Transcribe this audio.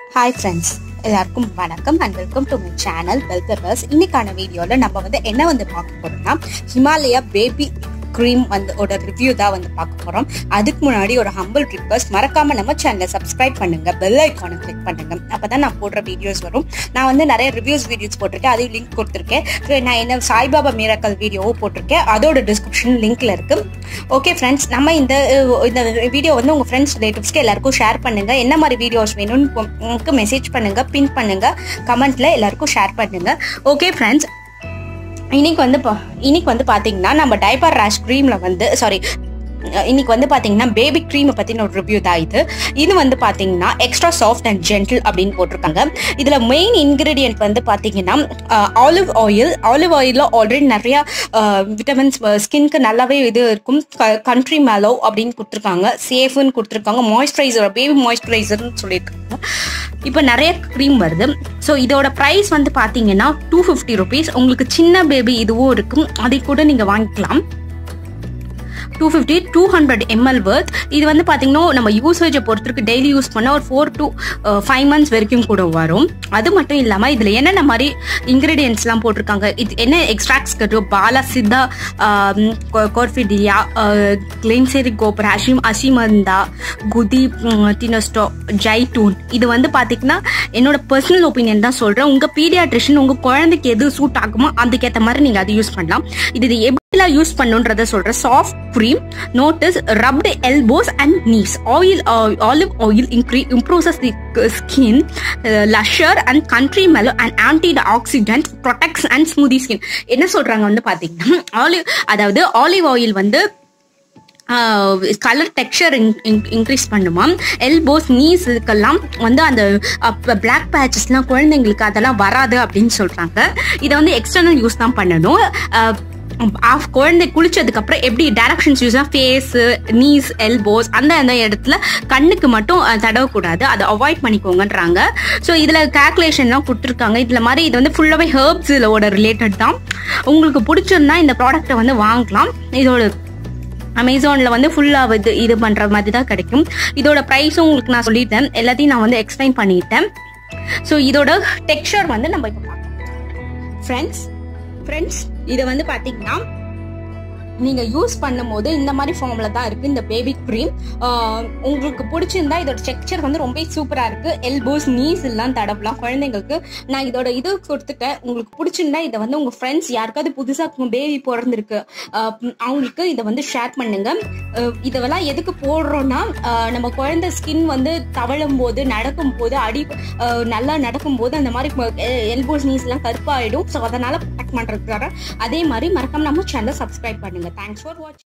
hi friends எல்லாருக்கும் வணக்கம் and welcome to my channel வெல்கர்ஸ் இன்னைக்கான வீடியோவில் நம்ம வந்து என்ன வந்து பார்க்க போறோம்னா ஹிமாலயா பேபி க்ரீம் வந்து ஓட ரிவ்யூ தான் வந்து பார்க்க போறோம் அதுக்கு முன்னாடி ஒரு ஹம்பிள் ரிக்வஸ்ட் மறக்காம நம்ம சேனலை சப்ஸ்கிரைப் பண்ணுங்க பெல் ஐக்கானை கிளிக் பண்ணுங்க அப்பதான் நான் போடுற வீடியோஸ் வரும் நான் வந்து நிறைய ரிவ்யூஸ் வீடியோஸ் போட்டிருக்கேன் அதையும் லிங்க் கொடுத்துருக்கேன் நான் என்ன சாய்பாபா மீராக்கல் வீடியோவும் போட்டிருக்கேன் அதோட டிஸ்கிரிப்ஷன் லிங்க்ல இருக்கு ஓகே ஃப்ரெண்ட்ஸ் நம்ம இந்த அஹ், இந்த வீடியோ வந்து உங்க ஃப்ரெண்ட்ஸ் ரிலேட்டிவ்ஸ்க்கு எல்லாருக்கும் ஷேர் பண்ணுங்க என்ன மாதிரி வீடியோஸ் வேணும்னு மெசேஜ் பண்ணுங்க பின் பண்ணுங்க கமெண்ட்ல எல்லாருக்கும் ஷேர் பண்ணுங்க ஓகே ஃப்ரெண்ட்ஸ் இன்னைக்கு வந்து பா- இன்னைக்கு வந்து பாத்தீங்கன்னா நம்ம டைப்பர் ரேஷ் க்ரீம்ல வந்து சாரி இன்னைக்கு வந்து பாத்தீங்கன்னா பேபி க்ரீமை பத்தின ஒரு ரிவ்யூ தான் இது இது வந்து பாத்தீங்கன்னா எக்ஸ்ட்ரா சாஃப்ட் அண்ட் ஜென்டில் அப்படின்னு போட்டிருக்காங்க இதுல மெயின் இன்கிரீடியன்ட் வந்து பாத்தீங்கன்னா ஆலிவ் ஆயில் ஆலிவ் ஆயிலில் ஆல்ரெடி நிறைய விட்டமின்ஸ் ஸ்கின்க்கு நல்லாவே இது இருக்கும் கண்ட்ரி மேலோ அப்படின்னு கொடுத்துருக்காங்க சேஃப்னு கொடுத்துருக்காங்க மாய்ஸ்சரைசர் பேபி மாய்ஸ்சரைசர்னு சொல்லியிருக்காங்க இப்போ நிறைய க்ரீம் வருது ஸோ இதோட ப்ரைஸ் வந்து பார்த்தீங்கன்னா டூ ஃபிஃப்டி ருபீஸ் உங்களுக்கு சின்ன பேபி இதுவும் இருக்கும் அதை கூட நீங்கள் வாங்கிக்கலாம் two fifty two hundred ML worth இது வந்து பார்த்தீங்கன்னா நம்ம யூசேஜை பொறுத்திருக்கு டெய்லி யூஸ் பண்ணால் ஒரு ஃபோர் டு ஃபைவ் மந்த்ஸ் வரைக்கும் கூட வரும் அது மட்டும் இல்லாமல் இதில் என்னென்ன மாதிரி இன்க்ரீடியன்ஸ்லாம் போட்டிருக்காங்க இது என்ன எக்ஸ்ட்ராக்ட்ஸ் கட்டு பாலா சித்தா கோர்ஃபிடியா கிளென்செரி கோபர் அஷிம் அஷிமந்தா குதி டினஸ்டோ ஜைட்டூன் இது வந்து பார்த்தீங்கன்னா என்னோட பர்சனல் ஒப்பீனியன் தான் சொல்கிறேன் உங்கள் பீடியாட்ரிஷன் உங்கள் குழந்தைக்கு எது சூட் ஆகுமோ அதுக்கேற்ற மாதிரி நீங்கள் அதை யூஸ் பண்ணலாம் இது எப்படிலாம் யூஸ் பண்ணுன்றத சொல்கிறேன் soft cream notice rubbed elbows and knees oil olive oil increase improves the skin lustre and country mellow and antioxidant protects and smoothie skin என்ன சொல்றாங்க வந்து பாத்தீங்கன்னா ஆலிவ் அதாவது ஆலிவ் ஆயில் வந்து கலர் டெக்ஸ்சர் இன்க்ரீஸ் பண்ணுமா elbows knees இதுக்கெல்லாம் வந்து அந்த பிளாக் பேச்சஸ்லாம் குழந்தைங்களுக்கு அதெல்லாம் வராது அப்படின்னு சொல்றாங்க இதை வந்து எக்ஸ்டர்னல் யூஸ் தான் பண்ணணும் அஹ், ஆஃப் குழந்தை குளிச்சதுக்கு அப்புறம் எப்படி directions use face knees elbows அந்த அந்த இடத்துல கண்ணுக்கு மட்டும் அஹ், தடவக்கூடாது அதை அவாய்ட் பண்ணிக்கோங்கன்றாங்க ஸோ இதில் கால்குலேஷன்லாம் கொடுத்துருக்காங்க இதில் மாதிரி இது வந்து ஃபுல்லாகவே ஹேர்ப்ஸோட ரிலேட்டட் தான் உங்களுக்கு பிடிச்சிருந்தா இந்த ப்ராடக்ட்டை வந்து வாங்கலாம் இதோட அமேசானில் வந்து ஃபுல்லாக இது இது பண்ணுற மாதிரி தான் கிடைக்கும் இதோட ப்ரைஸும் உங்களுக்கு நான் சொல்லிட்டேன் எல்லாத்தையும் நான் வந்து எக்ஸ்பிளைன் பண்ணிட்டேன் ஸோ இதோட டெக்ஸ்சர் வந்து நம்ம இப்போ பார்க்கலாம் ஃப்ரெண்ட்ஸ் ஃப்ரெண்ட்ஸ் இதை வந்து பார்த்தீங்கன்னா நீங்க யூஸ் பண்ணும்போது இந்த மாதிரி ஃபார்ம்ல தான் இருக்கு இந்த பேபி க்ரீம் உங்களுக்கு பிடிச்சிருந்தா இதோட டெக்ஸ்சர் வந்து ரொம்ப சூப்பரா இருக்கு எல்போஸ் நீஸ் எல்லாம் தடவலாம் குழந்தைங்களுக்கு நான் இதோட இது கொடுத்துட்டேன் உங்களுக்கு பிடிச்சிருந்தா இதை வந்து உங்க ஃப்ரெண்ட்ஸ் யாருக்காவது புதுசா பேபி பிறந்திருக்கு ஆஹ் அவங்களுக்கு இதை வந்து ஷேர் பண்ணுங்க ஆஹ் இதெல்லாம் எதுக்கு போடுறோம்னா ஆஹ் நம்ம குழந்தை ஸ்கின் வந்து தவழும் போது நடக்கும் போது அடி ஆஹ் நல்லா நடக்கும் போது அந்த மாதிரி எல்போஸ் நீஸ் எல்லாம் கருப்பாயிடும் ஸோ அதனால ப்ரொடெக்ட் பண்றதுக்காக அதே மாதிரி மறக்காம நம்ம சேனலை சப்ஸ்கிரைப் பண்ணுங்க தேங்க்ஸ் ஃபார் வாட்சிங்